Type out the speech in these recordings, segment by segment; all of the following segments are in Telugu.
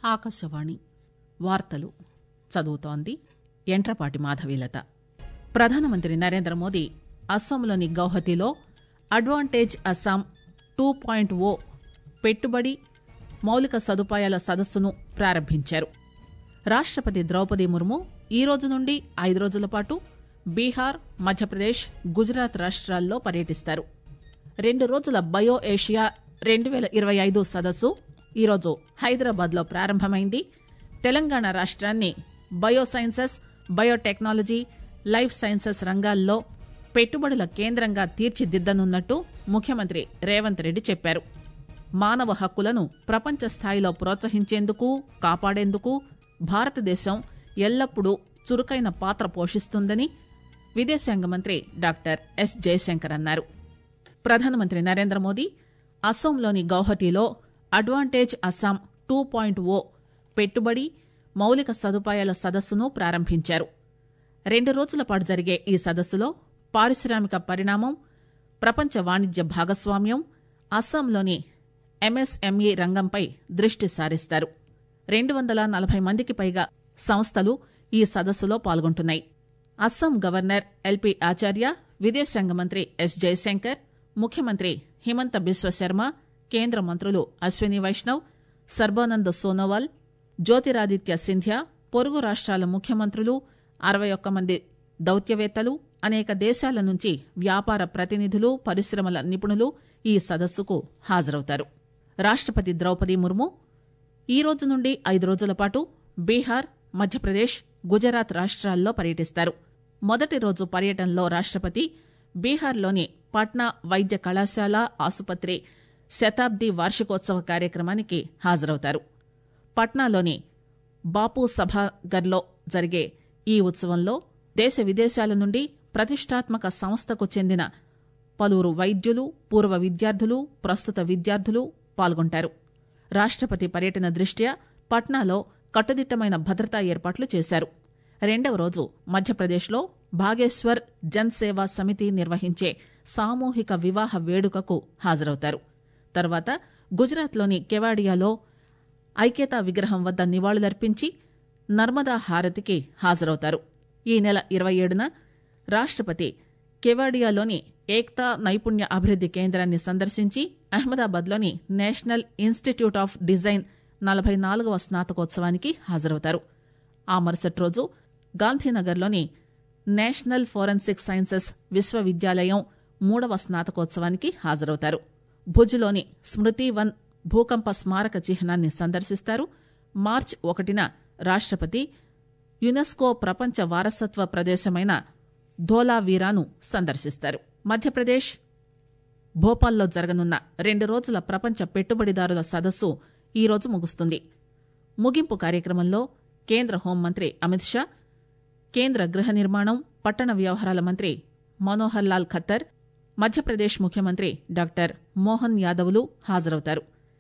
ఆకాశవాణి వార్తలు చదువుతోంది ఎంట్రపాటి మాధవీలత ప్రధానమంత్రి నరేంద్ర మోదీ అస్సాంలోని గౌహతిలో advantage Assam two point O పెట్టుబడి మౌలిక సదుపాయాల సదస్సును ప్రారంభించారు రాష్టపతి ద్రౌపది ముర్ము ఈ రోజు నుండి ఐదు రోజుల పాటు బీహార్ మధ్యప్రదేశ్ గుజరాత్ రాష్ట్రాల్లో పర్యటిస్తారు రెండు రోజుల బయో ఏషియా రెండు పేల ఇరవై ఐదు సదస్సు ఈరోజు హైదరాబాద్ లో ప్రారంభమైంది తెలంగాణ రాష్ట్రాన్ని బయోసైన్సెస్ బయోటెక్నాలజీ లైఫ్ సైన్సెస్ రంగాల్లో పెట్టుబడుల కేంద్రంగా తీర్చిదిద్దనున్నట్టు ముఖ్యమంత్రి రేవంత్ రెడ్డి చెప్పారు మానవ హక్కులను ప్రపంచ స్థాయిలో ప్రోత్సహించేందుకు కాపాడేందుకు భారతదేశం ఎల్లప్పుడూ చురుకైన పాత్ర పోషిస్తుందని విదేశాంగ మంత్రి డాక్టర్ ఎస్ జయశంకర్ అన్నారు ప్రధానమంత్రి నరేంద్ర మోదీ అస్సోంలోని గౌహటిలో advantage Assam two point O పెట్టుబడి మౌలిక సదుపాయాల సదస్సును ప్రారంభించారు రెండు రోజుల పాటు జరిగే ఈ సదస్సులో పారిశ్రామిక పరిణామం ప్రపంచ వాణిజ్య భాగస్వామ్యం అస్సాంలోని ఎంఎస్ఎంఈ రంగంపై దృష్టి సారిస్తారు రెండు వందల నలభై మందికి పైగా సంస్థలు ఈ సదస్సులో పాల్గొంటున్నాయి అస్సాం గవర్నర్ ఎల్పి ఆచార్య విదేశాంగ మంత్రి ఎస్ జయశంకర్ ముఖ్యమంత్రి హిమంత బిశ్వశర్మ కేంద్ర మంత్రులు అశ్విని వైష్ణవ్ సర్బానంద్ సోనోవాల్ జ్యోతిరాదిత్య సింధ్యా పొరుగు రాష్ట్రాల ముఖ్యమంత్రులు అరవై ఒక్క మంది దౌత్యవేత్తలు అనేక దేశాల నుంచి వ్యాపార ప్రతినిధులు పరిశ్రమల నిపుణులు ఈ సదస్సుకు హాజరవుతారు రాష్టపతి ద్రౌపది ముర్ము ఈ రోజు నుండి ఐదు రోజుల పాటు బీహార్ మధ్యప్రదేశ్ గుజరాత్ రాష్ట్రాల్లో పర్యటిస్తారు మొదటి రోజు పర్యటనలో రాష్టపతి బీహార్లోని పాట్నా వైద్య కళాశాల ఆసుపత్రి శతాబ్ది వార్షికోత్సవ కార్యక్రమానికి హాజరవుతారు పట్నాలోని బాపు సభాగర్లో జరిగే ఈ ఉత్సవంలో దేశ విదేశాల నుండి ప్రతిష్టాత్మక సంస్థకు చెందిన పలువురు వైద్యులు పూర్వ విద్యార్థులు ప్రస్తుత విద్యార్థులు పాల్గొంటారు రాష్టపతి పర్యటన దృష్ట్యా పట్నాలో కట్టుదిట్టమైన భద్రతా ఏర్పాట్లు చేశారు రెండవ రోజు మధ్యప్రదేశ్లో భాగేశ్వర్ జన్ సేవా సమితి నిర్వహించే సామూహిక వివాహ వేడుకకు హాజరవుతారు తర్వాత గుజరాత్లోని కెవాడియాలో ఐక్యతా విగ్రహం వద్ద నివాళులర్పించి నర్మదా హారతికి హాజరవుతారు ఈ నెల ఇరవై ఏడున రాష్టపతి కెవాడియాలోని ఏక్తా నైపుణ్య అభివృద్ది కేంద్రాన్ని సందర్శించి అహ్మదాబాద్లోని నేషనల్ ఇన్స్టిట్యూట్ ఆఫ్ డిజైన్ నలభై నాలుగవ స్నాతకోత్సవానికి హాజరవుతారు ఆ మరుసటి రోజు గాంధీనగర్లోని నేషనల్ ఫోరెన్సిక్ సైన్సెస్ విశ్వవిద్యాలయం మూడవ స్నాతకోత్సవానికి హాజరవుతారు భుజ్లోని స్మృతి వన్ భూకంప స్మారక చిహ్నాన్ని సందర్శిస్తారు మార్చ్ ఒకటిన రాష్టపతి యునెస్కో ప్రపంచ వారసత్వ ప్రదేశమైన ధోలావీరాను సందర్శిస్తారు మధ్యప్రదేశ్ భోపాల్లో జరగనున్న రెండు రోజుల ప్రపంచ పెట్టుబడిదారుల సదస్సు ఈరోజు ముగుస్తుంది ముగింపు కార్యక్రమంలో కేంద్ర హోంమంత్రి అమిత్ షా కేంద్ర గృహ నిర్మాణం పట్టణ వ్యవహారాల మంత్రి మనోహర్ లాల్ ఖత్తర్ మధ్యప్రదేశ్ ముఖ్యమంత్రి డాక్టర్ మోహన్ యాదవ్లు హాజరవుతారు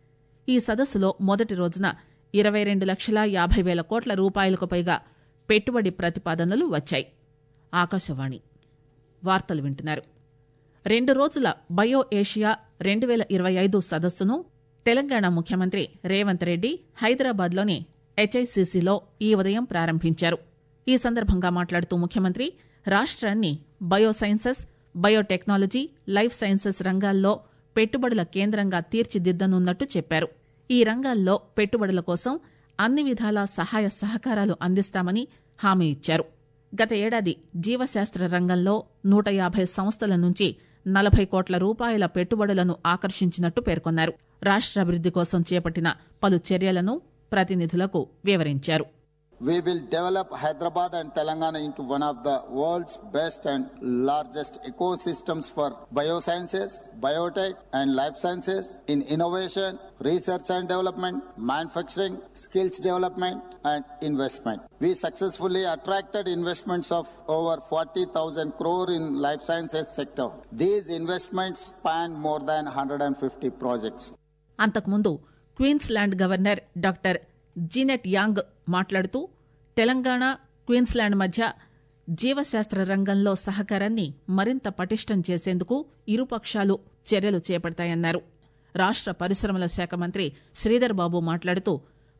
ఈ సదస్సులో మొదటి రోజున ఇరవై రెండు లక్షల యాభై వేల కోట్ల రూపాయలకు పైగా పెట్టుబడి ప్రతిపాదనలు వచ్చాయి ఆకాశవాణి వార్తలు వింటున్నారు రెండు రోజుల బయో ఏషియా రెండు వేల ఇరవై ఐదు సదస్సును తెలంగాణ ముఖ్యమంత్రి రేవంత్ రెడ్డి హైదరాబాద్లోని హెచ్ఐసిసిలో ఈ ఉదయం ప్రారంభించారు ఈ సందర్భంగా మాట్లాడుతూ ముఖ్యమంత్రి రాష్ట్రాన్ని బయోసైన్సెస్ బయోటెక్నాలజీ లైఫ్ సైన్సెస్ రంగాల్లో పెట్టుబడుల కేంద్రంగా తీర్చిదిద్దనున్నట్టు చెప్పారు ఈ రంగాల్లో పెట్టుబడుల కోసం అన్ని విధాల సహాయ సహకారాలు అందిస్తామని హామీ ఇచ్చారు గత ఏడాది జీవశాస్త్ర రంగంలో నూట యాభై సంస్థల నుంచి నలభై కోట్ల రూపాయల పెట్టుబడులను ఆకర్షించినట్టు పేర్కొన్నారు రాష్ట్రాభివృద్ది కోసం చేపట్టిన పలు చర్యలను ప్రతినిధులకు వివరించారు We will develop Hyderabad and Telangana into one of the world's best and largest ecosystems for biosciences, biotech, and life sciences in innovation, research and development, manufacturing, skills development, and investment. We successfully attracted investments of over 40,000 crore in life sciences sector. These investments span more than 150 projects. అంతకుముందు Queensland governor doctor Jeannette Young మాట్లాడుతూ తెలంగాణ క్వీన్స్లాండ్ మధ్య జీవశాస్త్ర రంగంలో సహకారాన్ని మరింత పటిష్టం చేసేందుకు ఇరుపక్షాలు చర్యలు చేపడతాయన్నారు రాష్ట పరిశ్రమల శాఖ మంత్రి శ్రీధర్ బాబు మాట్లాడుతూ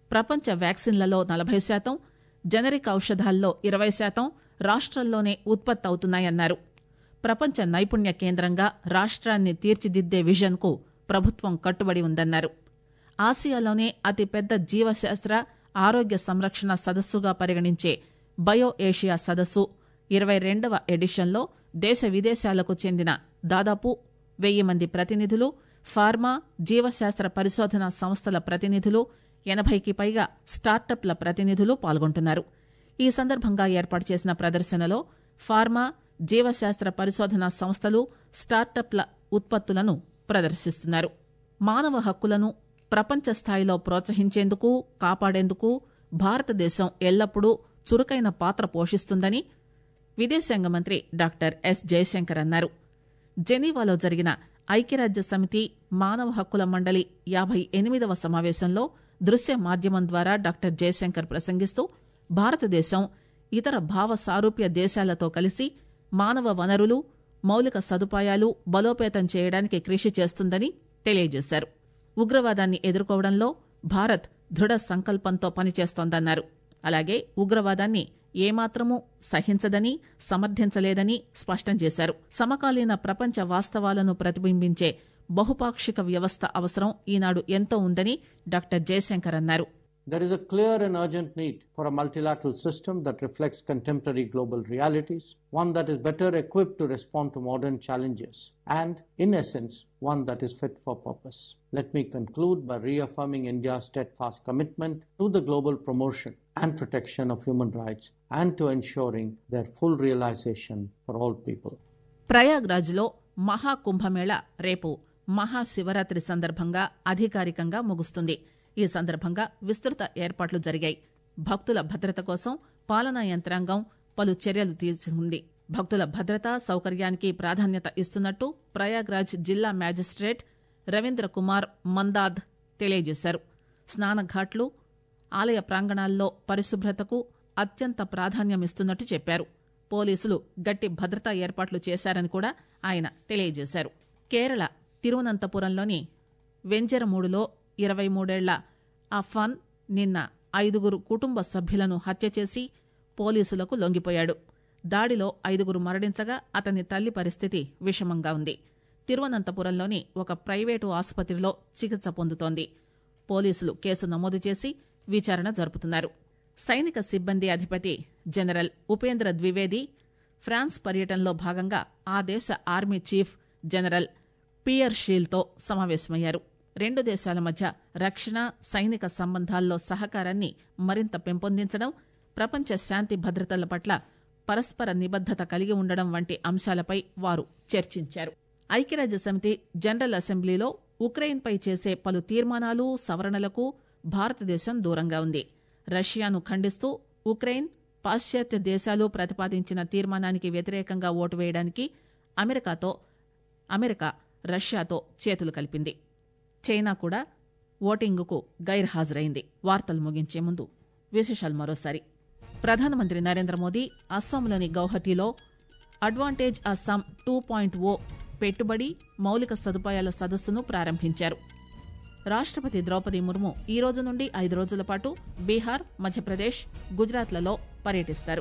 ప్రపంచ వ్యాక్సిన్లలో నలభై శాతం జనరిక్ ఔషధాల్లో ఇరవై శాతం రాష్ట్రంలోనే ఉత్పత్తి అవుతున్నాయన్నారు ప్రపంచ నైపుణ్య కేంద్రంగా రాష్ట్రాన్ని తీర్చిదిద్దే విజన్కు ప్రభుత్వం కట్టుబడి ఉందన్నారు ఆసియాలోనే అతిపెద్ద జీవశాస్త్ర ఆరోగ్య సంరక్షణ సదస్సుగా పరిగణించే బయో ఏషియా సదస్సు ఇరవై రెండవ ఎడిషన్లో దేశ విదేశాలకు చెందిన దాదాపు వెయ్యి మంది ప్రతినిధులు ఫార్మా జీవశాస్త్ర పరిశోధన సంస్థల ప్రతినిధులు ఎనభైకి పైగా స్టార్టప్ల ప్రతినిధులు పాల్గొంటున్నారు ఈ సందర్భంగా ఏర్పాటు చేసిన ప్రదర్శనలో ఫార్మా జీవశాస్త్ర పరిశోధన సంస్థలు స్టార్టప్ల ఉత్పత్తులను ప్రదర్శిస్తున్నారు మానవ హక్కులను ప్రపంచ స్థాయిలో ప్రోత్సహించేందుకు కాపాడేందుకు భారతదేశం ఎల్లప్పుడూ చురుకైన పాత్ర పోషిస్తుందని విదేశాంగ మంత్రి డాక్టర్ ఎస్ జయశంకర్ అన్నారు జెనీవాలో జరిగిన ఐక్యరాజ్య సమితి మానవ హక్కుల మండలి యాభై ఎనిమిదవ సమావేశంలో దృశ్య మాధ్యమం ద్వారా డాక్టర్ జయశంకర్ ప్రసంగిస్తూ భారతదేశం ఇతర భావ సారూప్య దేశాలతో కలిసి మానవ వనరులు మౌలిక సదుపాయాలు బలోపేతం చేయడానికి కృషి చేస్తుందని తెలియజేశారు ఉగ్రవాదాన్ని ఎదుర్కోవడంలో భారత్ దృఢ సంకల్పంతో పనిచేస్తోందన్నారు అలాగే ఉగ్రవాదాన్ని ఏమాత్రమూ సహించదని సమర్థించలేదని స్పష్టం చేశారు సమకాలీన ప్రపంచ వాస్తవాలను ప్రతిబింబించే బహుపాక్షిక వ్యవస్థ అవసరం ఈనాడు ఎంతో ఉందని డాక్టర్ జయశంకర్ అన్నారు There is a clear and urgent need for a multilateral system that reflects contemporary global realities, one that is better equipped to respond to modern challenges, and, in essence, one that is fit for purpose. Let me conclude by reaffirming India's steadfast commitment to the global promotion and protection of human rights and to ensuring their full realization for all people. ప్రయాగ్రాజ్లో Maha Kumbh Mela రేపు మహాశివరాత్రి సందర్భంగా అధికారికంగా ముగుస్తుంది ఈ సందర్భంగా విస్తృత ఏర్పాట్లు జరిగాయి భక్తుల భద్రత కోసం పాలనా యంత్రాంగం పలు చర్యలు తీసుకుంది భక్తుల భద్రత సౌకర్యానికి ప్రాధాన్యత ఇస్తున్నట్టు ప్రయాగ్రాజ్ జిల్లా మ్యాజిస్ట్రేట్ రవీంద్ర కుమార్ మందాద్ తెలియజేశారు స్నానఘాట్లు ఆలయ ప్రాంగణాల్లో పరిశుభ్రతకు అత్యంత ప్రాధాన్యమిస్తున్నట్టు చెప్పారు పోలీసులు గట్టి భద్రతా ఏర్పాట్లు చేశారని కూడా ఆయన తెలియజేశారు కేరళ తిరువనంతపురంలోని వెంజరమూడులో ఇరవై మూడేళ్ల అఫాన్ నిన్న ఐదుగురు కుటుంబ సభ్యులను హత్య చేసి పోలీసులకు లొంగిపోయాడు దాడిలో ఐదుగురు మరణించగా అతని తల్లి పరిస్థితి విషమంగా ఉంది తిరువనంతపురంలోని ఒక ప్రైవేటు ఆసుపత్రిలో చికిత్స పొందుతోంది పోలీసులు కేసు నమోదు చేసి విచారణ జరుపుతున్నారు సైనిక సిబ్బంది అధిపతి జనరల్ ఉపేంద్ర ద్వివేది ఫ్రాన్స్ పర్యటనలో భాగంగా ఆ దేశ ఆర్మీ చీఫ్ జనరల్ పియర్ షీల్తో సమావేశమయ్యారు రెండు దేశాల మధ్య రక్షణ సైనిక సంబంధాల్లో సహకారాన్ని మరింత పెంపొందించడం ప్రపంచ శాంతి భద్రతల పట్ల పరస్పర నిబద్దత కలిగి ఉండడం వంటి అంశాలపై వారు చర్చించారు ఐక్యరాజ్య సమితి జనరల్ అసెంబ్లీలో ఉక్రెయిన్పై చేసే పలు తీర్మానాలు సవరణలకు భారతదేశం దూరంగా ఉంది రష్యాను ఖండిస్తూ ఉక్రెయిన్ పాశ్చాత్య దేశాలు ప్రతిపాదించిన తీర్మానానికి వ్యతిరేకంగా ఓటు వేయడానికి అమెరికాతో అమెరికా రష్యాతో చేతులు కలిపింది చైనా కూడా ఓటింగుకు గైర్హాజరైంది వార్తలు ముగించే ముందు విశేషాలు మరోసారి ప్రధానమంత్రి నరేంద్ర మోదీ అస్సాంలోని గౌహతిలో advantage Assam two point O పెట్టుబడి మౌలిక సదుపాయాల సదస్సును ప్రారంభించారు రాష్టపతి ద్రౌపది ముర్ము ఈ రోజు నుండి ఐదు రోజుల పాటు బీహార్ మధ్యప్రదేశ్ గుజరాత్లలో పర్యటిస్తారు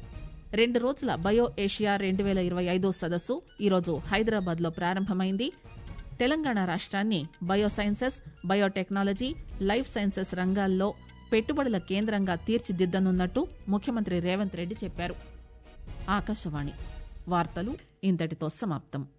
రెండు రోజుల బయో ఏషియా రెండు వేల ఇరవై ఐదు సదస్సు ఈరోజు హైదరాబాద్ లో ప్రారంభమైంది తెలంగాణ రాష్ట్రాన్ని బయోసైన్సెస్ బయోటెక్నాలజీ లైఫ్ సైన్సెస్ రంగాల్లో పెట్టుబడుల కేంద్రంగా తీర్చిదిద్దనున్నట్టు ముఖ్యమంత్రి రేవంత్ రెడ్డి చెప్పారు ఆకాశవాణి వార్తలు ఇంతటితో సమాప్తం